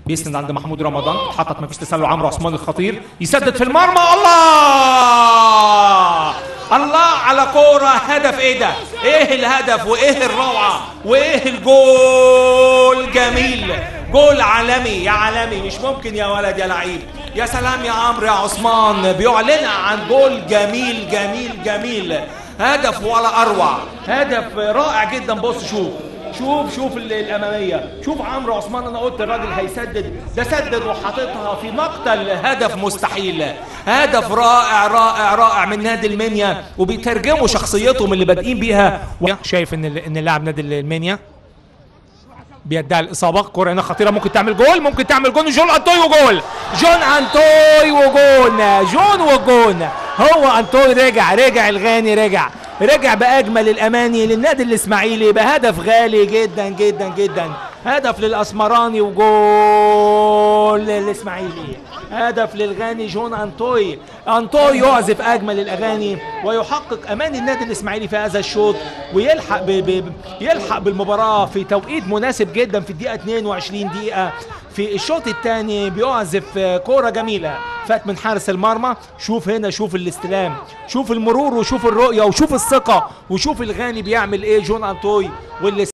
بيسند عند محمود رمضان اتحطت مفيش تسلل عمرو عثمان الخطير يسدد في المرمى الله الله على كوره هدف ايه ده ايه الهدف وايه الروعه وايه الجول جميل جول عالمي يا عالمي مش ممكن يا ولد يا لعيب يا سلام يا عمرو يا عثمان بيعلن عن جول جميل جميل جميل هدف ولا اروع هدف رائع جدا بص شوف شوف شوف ال- الاماميه شوف عمرو عثمان انا قلت الراجل هيسدد ده سدد وحاططها في مقتل هدف مستحيل هدف رائع رائع رائع من نادي المنيا وبيترجموا شخصيتهم اللي بادئين بيها شايف ان ال- ان اللاعب نادي المنيا بيدعي الاصابه كره هنا خطيره ممكن تعمل جول ممكن تعمل جول جون انطوي وجول جون انطوي وجون جون وجون هو انطوي رجع رجع الغاني رجع رجع باجمل الاماني للنادي الاسماعيلي بهدف غالي جدا جدا جدا هدف للاسمراني وجول للاسماعيلي هدف للغاني جون انطوي انطوي يعزف اجمل الاغاني ويحقق امان النادي الاسماعيلي في هذا الشوط ويلحق ب... ب... يلحق بالمباراه في توقيت مناسب جدا في الدقيقه 22 دقيقه في الشوط الثاني بيعزف كوره جميله فات من حارس المرمى شوف هنا شوف الاستلام شوف المرور وشوف الرؤيه وشوف الثقه وشوف الغاني بيعمل ايه جون انطوي واللي